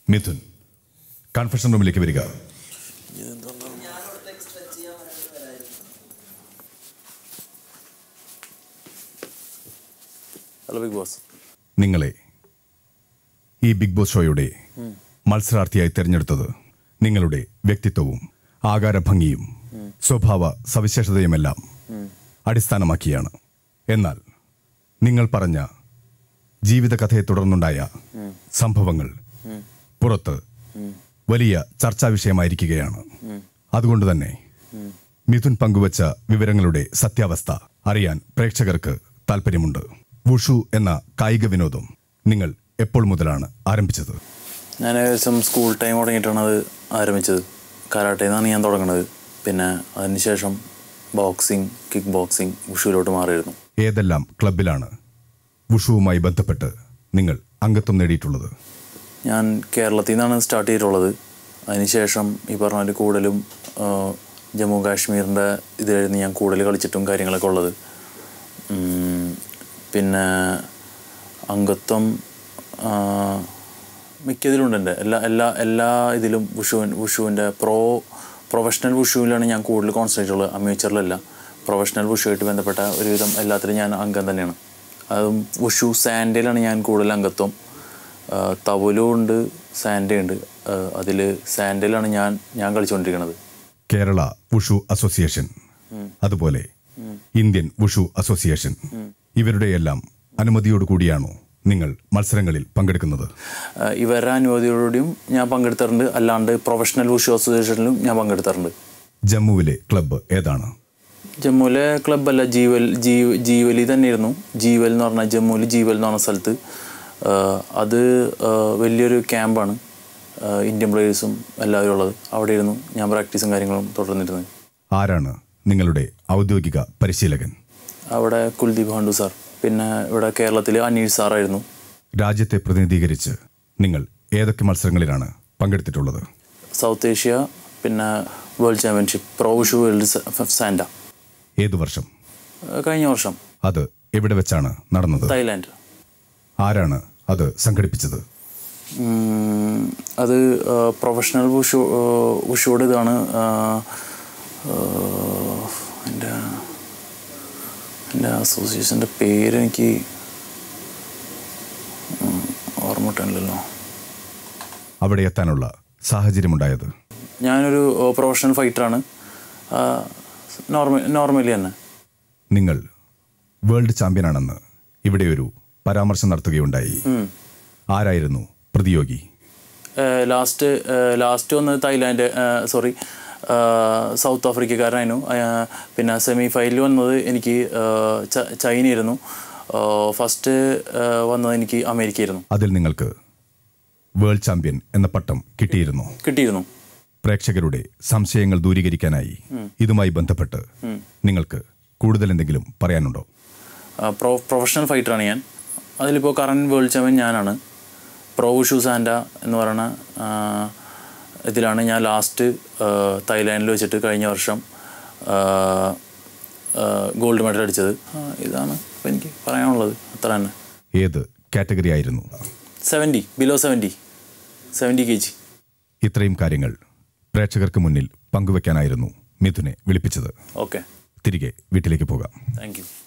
Mithun confession റൂമിലേക്ക് വരിക hello big boss നിങ്ങളെ ഈ ബിഗ് ബോസ് ഷോയുടെ മത്സരാർത്ഥിയായി തിരഞ്ഞെടുത്തത് നിങ്ങളുടെ വ്യക്തിത്വവും ആകാരഭംഗിയും സ്വഭാവ സവിശേഷതയുമെല്ലാം അടിസ്ഥാനമാക്കിയാണ് എന്നാൽ നിങ്ങൾ പറഞ്ഞ ജീവിതകഥയെ തുടർന്നുണ്ടായ സംഭവങ്ങൾ പുറത്ത് വലിയ ചർച്ചാ വിഷയമായിരിക്കുകയാണ് അതുകൊണ്ട് തന്നെ മിഥുൻ പങ്കുവച്ച വിവരങ്ങളുടെ സത്യാവസ്ഥ അറിയാൻ പ്രേക്ഷകർക്ക് താല്പര്യമുണ്ട് വുഷു എന്ന കായിക വിനോദം നിങ്ങൾ എപ്പോൾ മുതലാണ് ആരംഭിച്ചത് ഞാൻ ഏകദേശം സ്കൂൾ ടൈം തുടങ്ങിയിട്ടാണ് അത് ആരംഭിച്ചത് കരാട്ടയിൽ നിന്നാണ് ഞാൻ തുടങ്ങുന്നത് പിന്നെ അതിനുശേഷം ബോക്സിങ് കിക്ക് ബോക്സിങ് ഉഷുവിലോട്ട് മാറിയിരുന്നു ഏതെല്ലാം ക്ലബിലാണ് വുഷുവുമായി ബന്ധപ്പെട്ട് നിങ്ങൾ അംഗത്വം നേടിയിട്ടുള്ളത് ഞാൻ കേരളത്തിൽ നിന്നാണ് സ്റ്റാർട്ട് ചെയ്തിട്ടുള്ളത് അതിനുശേഷം ഈ പറഞ്ഞ പോലെ കൂടുതലും ആ, ജമ്മു കാശ്മീരിൻ്റെ ഇതിലായിരുന്നു ഞാൻ കൂടുതൽ കളിച്ചിട്ടും കാര്യങ്ങളൊക്കെ ഉള്ളത് ഉം, പിന്നെ അംഗത്വം ആ, മിക്കതിലുണ്ട് എൻ്റെ എല്ലാ എല്ലാ എല്ലാ ഇതിലും വുഷുവിൻ വുഷുവിൻ്റെ പ്രോ പ്രൊഫഷണൽ വുഷുവിലാണ് ഞാൻ കൂടുതൽ കോൺസെൻട്രേറ്റ് ഉള്ളത് അമേച്ചറിലല്ല പ്രൊഫഷണൽ വുഷുവായിട്ട് ബന്ധപ്പെട്ട ഒരുവിധം എല്ലാത്തിലും ഞാൻ അംഗം തന്നെയാണ് അതും വുഷു സാൻഡയിലാണ് ഞാൻ കൂടുതൽ അംഗത്വം തവലും ഉണ്ട് സാൻഡേ ഉണ്ട് അതിൽ സാൻഡയിലാണ് ഞാൻ ഞാൻ കളിച്ചുകൊണ്ടിരിക്കുന്നത് കേരള വുഷു അസോസിയേഷൻ അതുപോലെ ഇന്ത്യൻ വുഷു അസോസിയേഷൻ ഇവരുടെയെല്ലാം അനുമതിയോടു കൂടിയാണോ നിങ്ങൾ മത്സരങ്ങളിൽ പങ്കെടുക്കുന്നത് ആഹ് ഇവരുടെ അനുമതിയോടുകൂടിയും ഞാൻ പങ്കെടുത്തിട്ടുണ്ട് അല്ലാണ്ട് പ്രൊഫഷണൽ വുഷു അസോസിയേഷനിലും ഞാൻ പങ്കെടുത്തിട്ടുണ്ട് ജമ്മുവിലെ ക്ലബ്ബ് ഏതാണ് ജമ്മുവിലെ ക്ലബ്ബല്ല ജീവൽ ജീ ജീവലി തന്നെയായിരുന്നു ജീവൽ എന്ന് പറഞ്ഞാൽ ജമ്മുവിൽ ജീവൽ എന്ന് പറഞ്ഞ സ്ഥലത്ത് ആഹ് അത് ആഹ് വലിയൊരു ക്യാമ്പാണ് ആഹ് ഇന്ത്യൻ പ്ലേയേഴ്സും എല്ലാവരും ഉള്ളത് അവിടെ ഇരുന്നു ഞാൻ പ്രാക്ടീസും കാര്യങ്ങളും തുടർന്നിരുന്നത് ആരാണ് നിങ്ങളുടെ ഔദ്യോഗിക പരിശീലകൻ അവിടെ കുൽദീപ് ഹണ്ടു സാർ പിന്നെ ഇവിടെ കേരളത്തിൽ അനീഷ് സാറായിരുന്നു രാജ്യത്തെ പ്രതിനിധീകരിച്ച് നിങ്ങൾ ഏതൊക്കെ മത്സരങ്ങളിലാണ് പങ്കെടുത്തിട്ടുള്ളത് സൗത്ത് ഏഷ്യ പിന്നെ വേൾഡ് ചാമ്പ്യൻഷിപ്പ് പ്രോ ഷൂ വേൾഡ് സാൻഡ ഏതു വർഷം കഴിഞ്ഞ വർഷം അത് എവിടെ വെച്ചാണ് നടന്നത് തായ്ലാൻഡ് ആരാണ് അത് സംഘടിപ്പിച്ചത് ഉം, അത് പ്രൊഫഷണൽ വുഷു വുഷുവിടെ ഇതാണ് ആ, ആ, എൻ്റെ എൻ്റെ അസോസിയേഷൻ്റെ പേര് എനിക്ക് ഉം, ഓർമ്മ കിട്ടാനില്ലല്ലോ അവിടെ എത്താനുള്ള സാഹചര്യമുണ്ടായത് ഞാനൊരു പ്രൊഫഷണൽ ഫൈറ്ററാണ് നോർമൽ നോർമലി തന്നെ നിങ്ങൾ വേൾഡ് ചാമ്പ്യനാണെന്ന് ഇവിടെ ഒരു പരാമർശം നടത്തുകയുണ്ടായി ആരായിരുന്നു പ്രതിയോഗി ലാസ്റ്റ് ലാസ്റ്റ് വന്നത് തായ്ലാൻഡ് സോറി സൗത്ത് ആഫ്രിക്കക്കാരനായിരുന്നു ആ, പിന്നെ സെമി ഫൈനലിൽ വന്നത് എനിക്ക് ആ, ച- ചൈനയായിരുന്നു ഫസ്റ്റ് വന്നത് എനിക്ക് അമേരിക്കയായിരുന്നു അതിൽ നിങ്ങൾക്ക് വേൾഡ് ചാമ്പ്യൻ എന്ന പട്ടം കിട്ടിയിരുന്നു കിട്ടിയിരുന്നു പ്രേക്ഷകരുടെ സംശയങ്ങൾ ദൂരീകരിക്കാനായി ഇതുമായി ബന്ധപ്പെട്ട് നിങ്ങൾക്ക് കൂടുതൽ എന്തെങ്കിലും പറയാനുണ്ടോ ആ, പ്രൊ പ്രൊഫഷണൽ ഫൈറ്ററാണ് ഞാൻ അതിലിപ്പോൾ കറണ്ട് വേൾഡ് ചാമ്പ്യൻ ഞാനാണ് പ്രോ ഷൂ സാൻഡ എന്ന് പറയുന്ന ആ, ഇതിലാണ് ഞാൻ ലാസ്റ്റ് തായ്ലാൻഡിൽ വെച്ചിട്ട് കഴിഞ്ഞ വർഷം ഗോൾഡ് മെഡൽ അടിച്ചത് ആ, ഇതാണ് ഇപ്പോൾ എനിക്ക് പറയാനുള്ളത് അത്ര തന്നെ ഏത് കാറ്റഗറി ആയിരുന്നു seventy below seventy seventy K G ഇത്രയും കാര്യങ്ങൾ പ്രേക്ഷകർക്ക് മുന്നിൽ പങ്കുവെക്കാനായിരുന്നു മിഥുനെ വിളിപ്പിച്ചത് ഓക്കെ തിരികെ വീട്ടിലേക്ക് പോകാം താങ്ക് യു